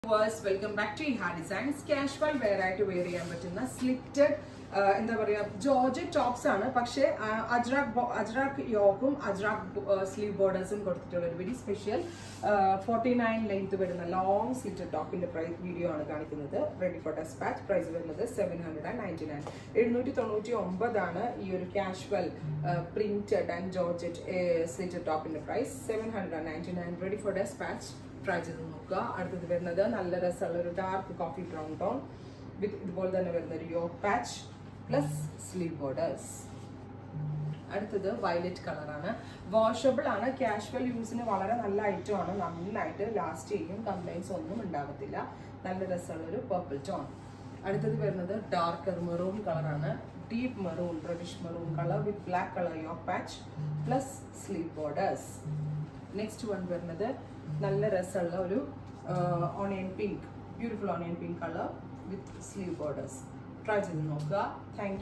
verse welcome back to ഹാ designs casual wear ആയിട്ട് wear ചെയ്യാൻ പറ്റുന്ന സ്ലിറ്റഡ് എന്താ പറയാ ജോർജ് ടോപ്സ് ആണ് പക്ഷേ ആ, അജ്രാക് ബോ- അജ്രാക് യോക്കും അജ്രാക് സ്ലീവ് ബോർഡേഴ്സും കൊടുത്തിട്ടുള്ള ഒരു very special forty nine length വരുന്ന ലോങ് സ്ലിറ്റഡ് ടോപ്പിന്റെ പ്രൈസ് വീഡിയോ ആണ് കാണിക്കുന്നത് റെഡി ഫോർ ഡെസ്പാച്ച് പ്രൈസ് വരുന്നത് seven hundred and ninety nine എഴുന്നൂറ്റി തൊണ്ണൂറ്റി ഒമ്പതാണ് ഈ ഒരു casual printed and georgette slitted ടോപ്പിന്റെ price seven hundred and ninety nine ready for dispatch try ചെയ്ത് നോക്കുക അടുത്തത് വരുന്നത് നല്ല രസമുള്ള ഒരു dark coffee brown tone with ഇതുപോലെ തന്നെ വരുന്ന ഒരു yoke patch plus sleeve borders അടുത്തത് വയലറ്റ് കളറാണ് വാഷബിൾ ആണ് കാഷ്വൽ യൂസിന് വളരെ നല്ല ഐറ്റം ആണ് നന്നായിട്ട് ലാസ്റ്റ് ചെയ്യും കംപ്ലൈൻസ് ഒന്നും ഉണ്ടാകത്തില്ല നല്ല രസമുള്ള ഒരു പർപ്പിൾ ടോൺ അടുത്തത് വരുന്നത് ഡാർക്കർ മെറൂൺ കളറാണ് deep maroon reddish maroon colour with black colour yoke patch plus sleeve borders next one വരുന്നത് നല്ല രസമുള്ള ഒരു onion pink beautiful onion pink colour with sleeve borders try ചെയ്ത് നോക്കുക താങ്ക്